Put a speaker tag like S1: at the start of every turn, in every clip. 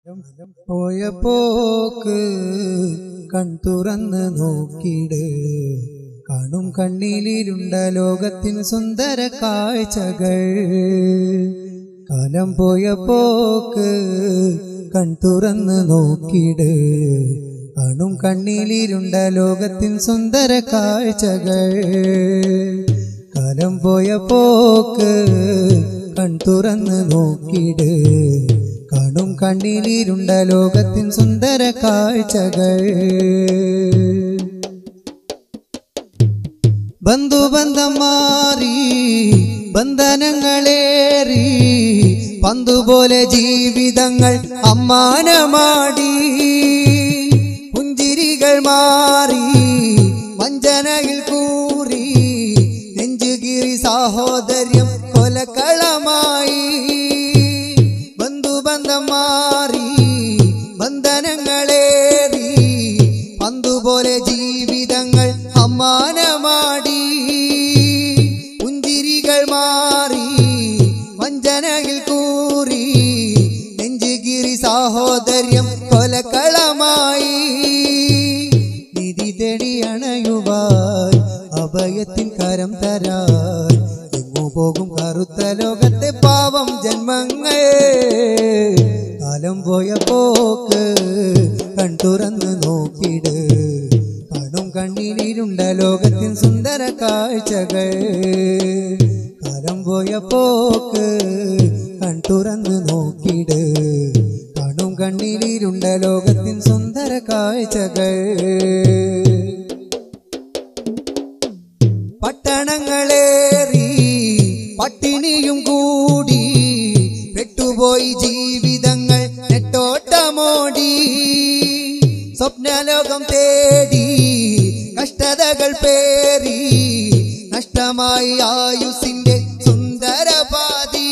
S1: പോയ പോക്ക് കൺ തുറന്ന് നോക്കിട് കാണും കണ്ണിലിരുണ്ട ലോകത്തിന് സുന്ദര കാഴ്ചകൾ കാലം പോയ പോക്ക് കൺ തുറന്ന് നോക്കിട് കാണും കണ്ണിലിരുണ്ട ലോകത്തിൻ സുന്ദര കാഴ്ചകൾ കാലം പോയ പോക്ക് കൺ തുറന്ന് നോക്കിട് കാണും കണ്ണിലിരുണ്ട ലോകത്തിൻ സുന്ദര കാഴ്ചകൾ ബന്ധുബന്ധം മാറി ബന്ധനങ്ങളേറി പന്തുപോലെ ജീവിതങ്ങൾ അമ്മാനമാടി പുഞ്ചിരികൾ മാറി വഞ്ചനയിൽ കൂറി നെഞ്ചുകീറി സാഹോദര്യം കൊലക്കളമായി ബന്ധുബന്ധം മാറി ബന്ധനങ്ങളേറി പന്തുപോലെ ജീവിതങ്ങൾ അമ്മാനമാടി പുഞ്ചിരികൾ മാറി വഞ്ചനയിൽ കൂറി നെഞ്ചുകീറി സാഹോദര്യം കൊലക്കളമായി നിധി തേടി അണയുവാൻ അഭയത്തിൻ കരം തരാൻ എങ്ങു പോകും കറുത്ത ലോകത്തെ പാവം ജന്മങ്ങൾ കാലം പോയ പോക്ക് കൺ തുറന്ന് നോക്കിട് കാണും കണ്ണിലിരുണ്ട ലോകത്തിൻ സുന്ദര കാഴ്ചകൾ കാലം പോയ പോക്ക് കൺ തുറന്ന് നോക്കിട് കാണും കണ്ണിലിരുണ്ട ലോകത്തിൻ സുന്ദര കാഴ്ചകൾ പട്ടണങ്ങളേറി പട്ടിണിയും കൂടി പെട്ടുപോയി ജീവിതങ്ങൾ നെട്ടോട്ടമോടി സ്വപ്നലോകം തേടി കഷ്ടതകൾ പേറി നഷ്ടമായി ആയുസിന്റെ സുന്ദരപാതി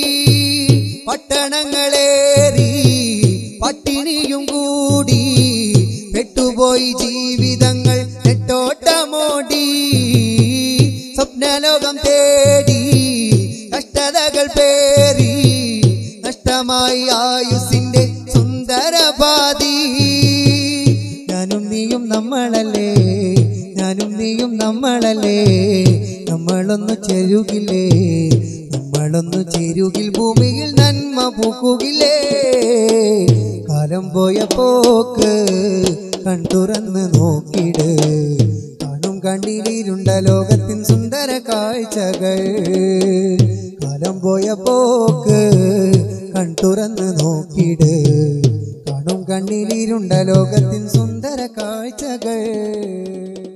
S1: പട്ടണങ്ങളേറി പട്ടിണിയും കൂടി പെട്ടുപോയി ജീവിതങ്ങൾ നെട്ടോട്ടമോടി സ്വപ്നലോകം തേടി കഷ്ടതകൾ പേറി നഷ്ടമായി ആയുസിന്റെ സുന്ദരപാതി ഞാനും നീയും നമ്മളല്ലേ ഞാനും നീയും നമ്മളല്ലേ നമ്മളൊന്നു ചെരുകില്ലേ നമ്മളൊന്നു ചെരുകിൽ ഭൂമിയിൽ നന്മ പൂക്കുകില്ലേ കാലം പോയ പോക്ക് കൺ തുറന്ന് നോക്കിട് കാണും കണ്ണിലിരുണ്ട ലോകത്തിൻ സുന്ദര കാഴ്ചകൾ കാലം പോയ പോക്ക് കൺ തുറന്ന് നോക്കിട് കാണും കണ്ണിലിരുണ്ട ലോകത്തിൻ സുന്ദര കാഴ്ചകൾ